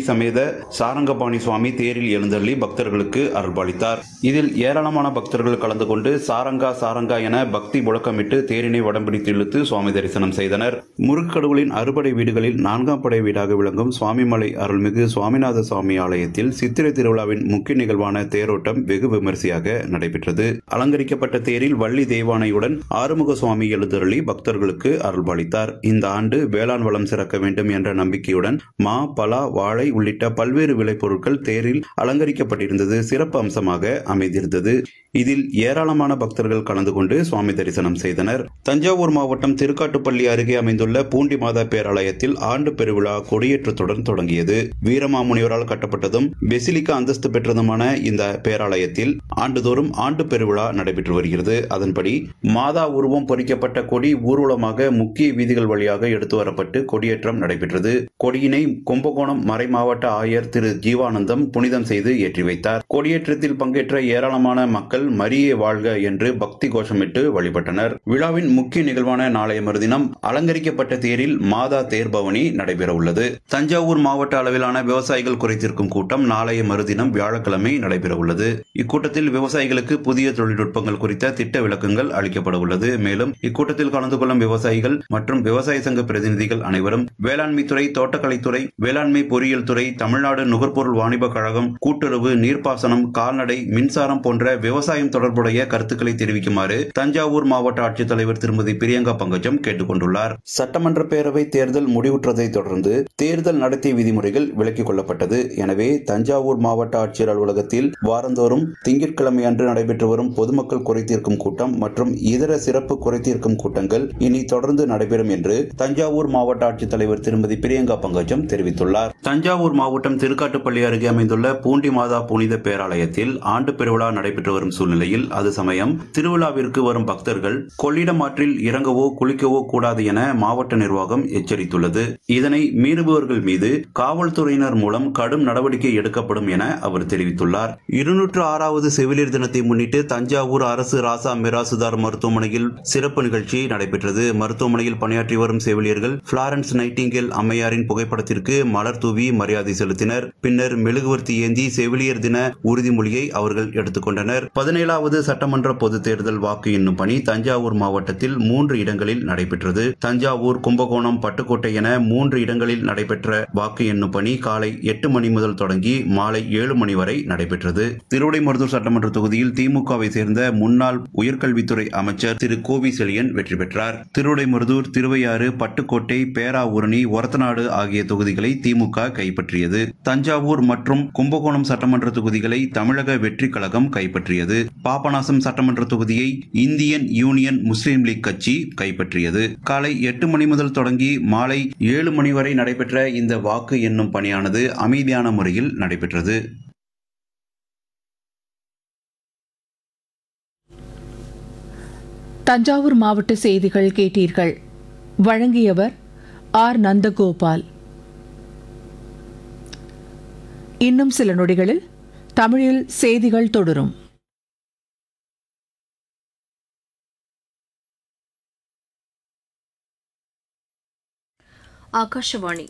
சமேத சாரங்கபாணி சுவாமி தேரில் எழுந்தள்ளி பக்தர்களுக்கு அருள்பாலித்தார் இதில் ஏராளமான பக்தர்கள் கலந்து கொண்டு சாரங்கா சாரங்கா என பக்தி முழக்கமிட்டு தேரினை வடம்பிடித்து இழுத்து சுவாமி தரிசனம் செய்தனர் முருகக்கடவுளின் அறுபடை வீடுகளில் நான்காம் படை வீடாக விளங்கும் சுவாமிமலை அருள்மிகு சுவாமிநாத சுவாமி ஆலயத்தில் சித்திரை திருவிழாவின் முக்கிய நிகழ்வான தேரோட்டம் வெகு விமரிசையாக நடைபெற்றது அலங்கரிக்கப்பட்ட தேரில் வள்ளி தெய்வானையுடன் ஆறுமுக சுவாமி எழுந்தருளி பக்தர்களுக்கு அருள்பாலித்தார் இந்த ஆண்டு வேளாண் வளம் சிறக்க வேண்டும் என்ற நம்பிக்கையுடன் மா பலா வாழை உள்ளிட்ட பல்வேறு விளைபொருட்கள் தேரில் அலங்கரிக்கப்பட்டிருந்தது சிறப்பு அம்சமாக அமைந்திருந்தது இதில் ஏராளமான பக்தர்கள் கலந்து கொண்டு சுவாமி தரிசனம் செய்தனர் தஞ்சாவூர் மாவட்டம் திருக்காட்டுப்பள்ளி அருகே அமைந்துள்ள பூண்டி மாதா பேராலயத்தில் ஆண்டு பெருவிழா கொடியேற்றத்துடன் தொடங்கியது வீரமாமுனிவரால் கட்டப்பட்டதும் பெசிலிக்கா அந்தஸ்து பெற்றதுமான இந்த பேராலயத்தில் ஆண்டுதோறும் ஆண்டு பெருவிழா நடைபெற்று வருகிறது அதன்படி மாதா உருவம் பொறிக்கப்பட்ட கொடி ஊர்வலமாக முக்கிய வீதிகள் வழியாக எடுத்து வரப்பட்டு கொடியேற்றம் நடைபெற்றது கொடியினை கும்பகோணம் மறை மாவட்ட ஆயர் திரு ஜீவானந்தம் புனிதம் செய்து ஏற்றி வைத்தார் கொடியேற்றத்தில் பங்கேற்ற ஏராளமான மக்கள் மரியே வாழ்க என்று பக்தி கோஷமிட்டு வழிபட்டனர் விழாவின் முக்கிய நிகழ்வான நாளைய மறுதினம் அலங்கரிக்கப்பட்ட தேரில் மாதா தேர்பவனி நடைபெற உள்ளது தஞ்சாவூர் மாவட்ட அளவிலான விவசாயிகள் குறைத்திருக்கும் கூட்டம் நாளைய மறுதினம் வியாழக்கிழமை நடைபெற உள்ளது இக்கூட்டத்தில் விவசாயிகளுக்கு புதிய தொழில்நுட்பங்கள் குறித்த திட்ட விளக்கங்கள் அளிக்கப்பட உள்ளது மேலும் இக்கூட்டத்தில் கலந்து கொள்ளும் விவசாயிகள் மற்றும் விவசாய சங்க பிரதிநிதிகள் அனைவரும் வேளாண்மை துறை தோட்டக்கலைத்துறை வேளாண்மை பொறியியல் துறை தமிழ்நாடு நுகர்பொருள் வாணிப கழகம் கூட்டுறவு நீர்ப்பாசனம் கால்நடை மின்சாரம் போன்ற விவசாயம் தொடர்புடைய கருத்துக்களை தெரிவிக்குமாறு தஞ்சாவூர் மாவட்ட ஆட்சித்தலைவர் திருமதி பிரியங்கா பங்கஜம் கேட்டுக் கொண்டுள்ளார் சட்டமன்ற பேரவை தேர்தல் முடிவுற்றதை தொடர்ந்து தேர்தல் நடத்தை விதிமுறைகள் விலக்கிக் கொள்ளப்பட்டது எனவே தஞ்சாவூர் மாவட்ட ஆட்சியர் அலுவலகத்தில் வாரந்தோறும் திங்கட்கிழமை அன்று நடைபெற்று வரும் பொதுமக்கள் குறைதீர்க்கும் கூட்டம் மற்றும் இதர சிறப்பு குறைதீர்க்கும் கூட்டங்கள் இனி தொடர்ந்து நடைபெறும் என்று தஞ்சாவூர் மாவட்ட ஆட்சித்தலைவர் திருமதி பிரியங்கா பங்கஜம் தெரிவித்துள்ளார் தஞ்சாவூர் மாவட்டம் திருக்காட்டுப்பள்ளி அருகே அமைந்துள்ள பூண்டி மாதா புனித பேராலயத்தில் ஆண்டு பெருவிழா நடைபெற்று வரும் சூழ்நிலையில் அது சமயம் திருவிழாவிற்கு வரும் பக்தர்கள் கொள்ளிடம் ஆற்றில் இறங்கவோ குளிக்கவோ கூடாது என மாவட்ட நிர்வாகம் எச்சரித்துள்ளது இதனை மீறுபவர்கள் மீது காவல்துறையினர் மூலம் கடும் நடவடிக்கை எடுக்கப்படும் என அவர் தெரிவித்துள்ளார் இருநூற்று ஆறாவது செவிலியர் தினத்தை முன்னிட்டு தஞ்சாவூர் அரசு ராசா மிராசுதார் மருத்துவமனையில் சிறப்பு நிகழ்ச்சி நடைபெற்றது மருத்துவமனையில் பணியாற்றி வரும் செவிலியர்கள் பிளாரன்ஸ் நைட்டிங்கேல் அம்மையாரின் புகைப்படத்திற்கு மலர் தூவி மரியாதை செலுத்தினர் பின்னர் மெழுகுவர்த்தி ஏந்தி செவிலியர் தின உறுதிமொழியை அவர்கள் எடுத்துக்கொண்டனர் பதினேழாவது சட்டமன்ற பொதுத் தேர்தல் வாக்கு எண்ணும் பணி தஞ்சாவூர் மாவட்டத்தில் மூன்று இடங்களில் நடைபெற்றது தஞ்சாவூர் கும்பகோணம் பட்டுக்கோட்டை என மூன்று இடங்களில் நடைபெற்ற வாக்கு எண்ணும் பணி காலை எட்டு மணி முதல் தொடங்கி மாலை ஏழு மணி வரை நடைபெற்றது திருவிடைமருதூர் சட்டமன்ற தொகுதியில் திமுகவை சேர்ந்த முன்னாள் உயர்கல்வித்துறை அமைச்சர் திரு கோவி செழியன் வெற்றி பெற்றார் திருவிடைமருதூர் திருவையாறு பட்டுக்கோட்டை பேராவூரணி ஒரத்தநாடு ஆகிய தொகுதிகளை திமுக கைப்பற்றியது தஞ்சாவூர் மற்றும் கும்பகோணம் சட்டமன்ற தொகுதிகளை தமிழக வெற்றி கழகம் கைப்பற்றியது பாபநாசம் சட்டமன்ற தொகுதியை இந்தியன் யூனியன் முஸ்லீம் லீக் கட்சி கைப்பற்றியது காலை எட்டு மணி முதல் தொடங்கி மாலை ஏழு மணி வரை நடைபெற்ற இந்த வாக்கு எண்ணும் பணியானது அமைதியான முறையில் நடைபெற்றது தஞ்சாவூர் மாவட்ட செய்திகள் கேட்டீர்கள் வழங்கியவர் ஆர் நந்தகோபால் இன்னும் சில நொடிகளில் தமிழில் செய்திகள் தொடரும் ಆಕಾಶವಾಣಿ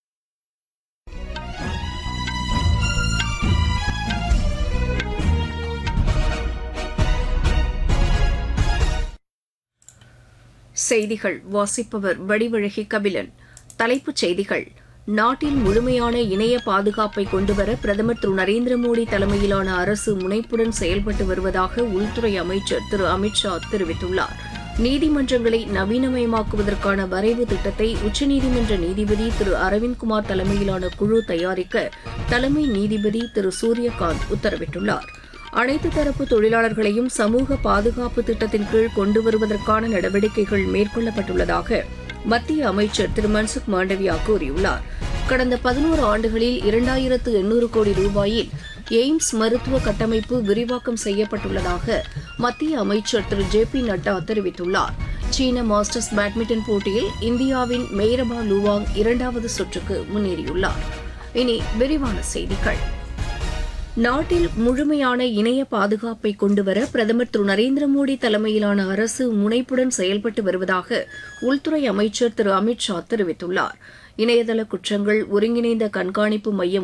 செய்திகள் வாசிப்பவர் வடிவழகி கபிலன் தலைப்புச் செய்திகள் நாட்டில் முழுமையான இணைய பாதுகாப்பை கொண்டுவர பிரதமர் திரு நரேந்திர மோடி தலைமையிலான அரசு முனைப்புடன் செயல்பட்டு வருவதாக உள்துறை அமைச்சர் திரு அமித்ஷா தெரிவித்துள்ளார் நீதிமன்றங்களை நவீனமயமாக்குவதற்கான வரைவு திட்டத்தை உச்சநீதிமன்ற நீதிபதி திரு அரவிந்த்குமார் தலைமையிலான குழு தயாரிக்க தலைமை நீதிபதி திரு சூரியகாந்த் உத்தரவிட்டுள்ளார் அனைத்து தரப்பு தொழிலாளர்களையும் சமூக பாதுகாப்பு திட்டத்தின் கீழ் கொண்டு வருவதற்கான நடவடிக்கைகள் மேற்கொள்ளப்பட்டுள்ளதாக மத்திய அமைச்சர் திரு மன்சுக் மாண்டவியா கூறியுள்ளார் கடந்த பதினோரு ஆண்டுகளில் இரண்டாயிரத்து எண்ணூறு கோடி ரூபாயில் எய்ம்ஸ் மருத்துவ கட்டமைப்பு விரிவாக்கம் செய்யப்பட்டுள்ளதாக மத்திய அமைச்சர் திரு ஜே பி நட்டா தெரிவித்துள்ளார் சீன மாஸ்டர்ஸ் பேட்மிண்டன் போட்டியில் இந்தியாவின் மெய்ரபா லுவாங் இரண்டாவது சுற்றுக்கு முன்னேறியுள்ளார் இனி விரிவான செய்திகள் நாட்டில் முழுமையான இணைய பாதுகாப்பை கொண்டுவர பிரதமர் திரு நரேந்திர மோடி தலைமையிலான அரசு முனைப்புடன் செயல்பட்டு வருவதாக உள்துறை அமைச்சர் திரு அமித் ஷா தெரிவித்துள்ளார் இணையதள குற்றங்கள் ஒருங்கிணைந்த கண்காணிப்பு மையம்